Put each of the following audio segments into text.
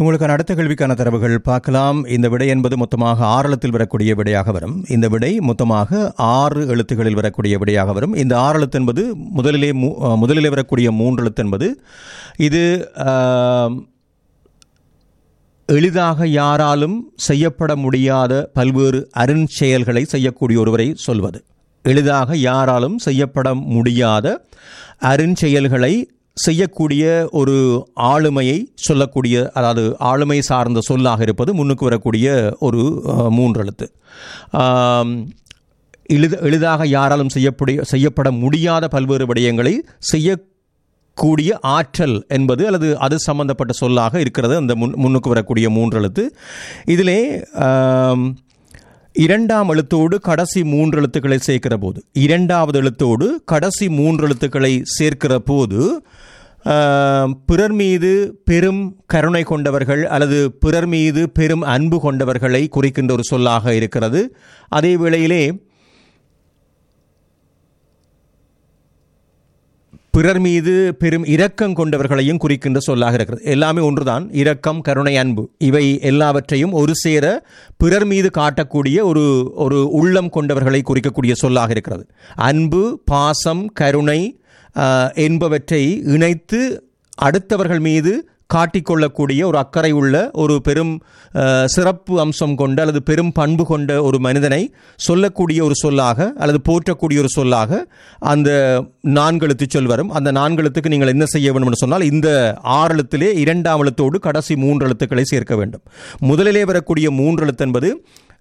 உங்களுக்கான அடுத்த கேள்விக்கான தரவுகள் பார்க்கலாம் இந்த விடை என்பது மொத்தமாக ஆறு எழுத்தில் வரக்கூடிய விடையாக வரும் இந்த விடை மொத்தமாக ஆறு எழுத்துகளில் வரக்கூடிய விடையாக வரும் இந்த ஆறு எழுத்து என்பது முதலிலே மூ- அஹ், முதலிலே வரக்கூடிய மூன்று எழுத்து என்பது இது ஆம், எளிதாக யாராலும் செய்யப்பட முடியாத பல்வேறு அருஞ்செயல்களை செய்யக்கூடிய ஒருவரை சொல்வது எளிதாக யாராலும் செய்யப்பட முடியாத அருஞ்செயல்களை செய்யக்கூடிய ஒரு ஆளுமையை சொல்லக்கூடிய அதாவது ஆளுமை சார்ந்த சொல்லாக இருப்பது முன்னுக்கு வரக்கூடிய ஒரு அஹ், மூன்றெழுத்து ஆம், எளித எளிதாக யாராலும் செய்யப்படி செய்யப்பட முடியாத பல்வேறு விடயங்களை செய்ய கூடிய ஆற்றல் என்பது அல்லது அது சம்பந்தப்பட்ட சொல்லாக இருக்கிறது அந்த முன் முன்னுக்கு வரக்கூடிய மூன்று எழுத்து இதிலே ஆம், இரண்டாம் எழுத்தோடு கடைசி மூன்று எழுத்துக்களை சேர்க்கிற போது இரண்டாவது எழுத்தோடு கடைசி மூன்று எழுத்துக்களை சேர்க்கிற போது ஆம், பிறர் மீது பெரும் கருணை கொண்டவர்கள் அல்லது பிறர் மீது பெரும் அன்பு கொண்டவர்களை குறிக்கின்ற ஒரு சொல்லாக இருக்கிறது அதே வேளையிலே பிறர் மீது பெரும் இரக்கம் கொண்டவர்களையும் குறிக்கின்ற சொல்லாக இருக்கிறது எல்லாமே ஒன்றுதான் இரக்கம் கருணை அன்பு இவை எல்லாவற்றையும் ஒரு சேர பிறர் மீது காட்டக்கூடிய ஒரு ஒரு உள்ளம் கொண்டவர்களை குறிக்கக்கூடிய சொல்லாக இருக்கிறது அன்பு பாசம் கருணை ஆஹ், என்பவற்றை இணைத்து அடுத்தவர்கள் மீது காட்டிக்கொள்ளக்கூடிய ஒரு அக்கறை உள்ள ஒரு பெரும் அஹ், சிறப்பு அம்சம் கொண்ட அல்லது பெரும் பண்பு கொண்ட ஒரு மனிதனை சொல்லக்கூடிய ஒரு சொல்லாக அல்லது போற்றக்கூடிய ஒரு சொல்லாக அந்த நான்கெழுத்து சொல் வரும் அந்த நான்கெழுத்துக்கு நீங்கள் என்ன செய்ய வேண்டும் என்று சொன்னால் இந்த ஆறு எழுத்திலே இரண்டாம் எழுத்தோடு கடைசி மூன்று எழுத்துக்களை சேர்க்க வேண்டும் முதலிலே வரக்கூடிய மூன்று எழுத்து என்பது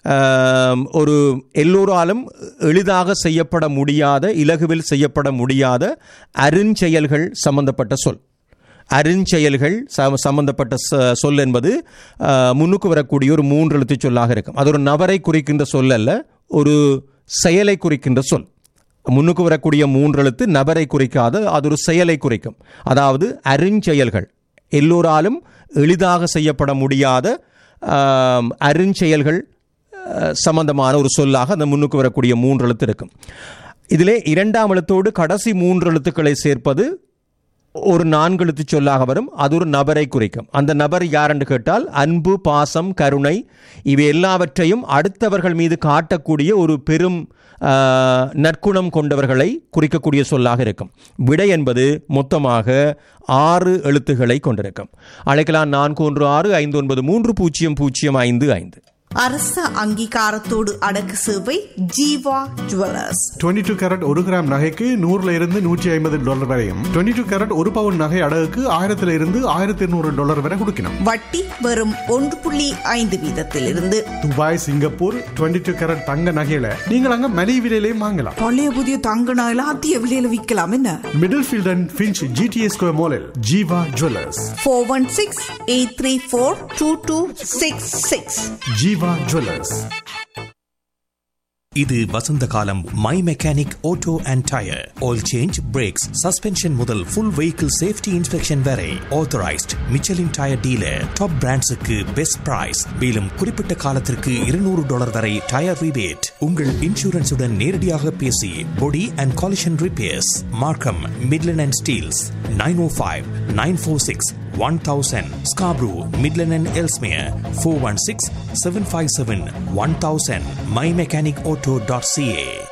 ஆம், ஒரு எல்லோராலும் எளிதாக செய்யப்பட முடியாத இலகுவில் செய்யப்பட முடியாத அருஞ்செயல்கள் சம்பந்தப்பட்ட சொல் அருஞ்செயல்கள் ச- சம்பந்தப்பட்ட ச- சொல் என்பது ஆ, முன்னுக்கு வரக்கூடிய ஒரு மூன்று எழுத்து சொல்லாக இருக்கும் அது ஒரு நபரை குறிக்கின்ற சொல் அல்ல ஒரு செயலை குறிக்கின்ற சொல் முன்னுக்கு வரக்கூடிய மூன்று எழுத்து நபரை குறிக்காத அது ஒரு செயலை குறிக்கும் அதாவது அருஞ்செயல்கள் எல்லோராலும் எளிதாக செய்யப்பட முடியாத ஆம், அருஞ்செயல்கள் அஹ், சம்பந்தமான ஒரு சொல்லாக அந்த முன்னுக்கு வரக்கூடிய மூன்று எழுத்து இருக்கும் இதிலே இரண்டாம் எழுத்தோடு கடைசி மூன்று எழுத்துக்களை சேர்ப்பது ஒரு நான்கு எழுத்து சொல்லாக வரும் அது ஒரு நபரை குறிக்கும் அந்த நபர் யார் என்று கேட்டால் அன்பு பாசம் கருணை இவை எல்லாவற்றையும் அடுத்தவர்கள் மீது காட்டக்கூடிய ஒரு பெரும் ஆஹ், நற்குணம் கொண்டவர்களை குறிக்கக்கூடிய சொல்லாக இருக்கும் விடை என்பது மொத்தமாக ஆறு எழுத்துக்களை கொண்டிருக்கும் அழைக்கலாம் நான்கு ஒன்று ஆறு ஐந்து ஒன்பது மூன்று பூஜ்ஜியம் பூஜ்ஜியம் ஐந்து ஐந்து அரச அங்கீகாரத்தோடு அடக்கு சேவை ஜீவா ஜுவல்லர்ஸ் 22 டூ கேரட் ஒரு கிராம் நகைக்கு நூறுல இருந்து நூற்றி ஐம்பது டாலர் வரையும் 22 டூ கேரட் ஒரு பவுன் நகை அடகுக்கு ஆயிரத்துல இருந்து ஆயிரத்தி இருநூறு டாலர் வரை கொடுக்கணும் வட்டி வெறும் ஒன்று புள்ளி ஐந்து வீதத்திலிருந்து துபாய் சிங்கப்பூர் 22 டூ கேரட் தங்க நகையில நீங்கள் அங்க மலிவு விலையிலையும் வாங்கலாம் பழைய புதிய தங்க நகையில அதிக விலையில விற்கலாம் என்ன Middlefield and Finch GTS square மாலில் Jeeva jewellers four one six eight three four two two six six Jeeva jewellers இது வசந்த காலம் my mechanic auto and tyre oil change brakes suspension முதல் ஃபுல் வெஹிக்கிள் சேஃப்டி இன்ஸ்பெக்ஷன் வரை authorised Michelin tyre dealer top பிராண்ட்ஸுக்கு best price மேலும் குறிப்பிட்ட காலத்திற்கு இருநூறு டாலர் வரை டயர் ரிபேட் உங்கள் இன்சூரன்ஸுடன் நேரடியாக பேசி body and collision repairs Markham Midland and Steeles nine o five nine four six one thousand Scarborough Midland and Ellesmere four one six seven five seven one thousand my mechanic auto dot CA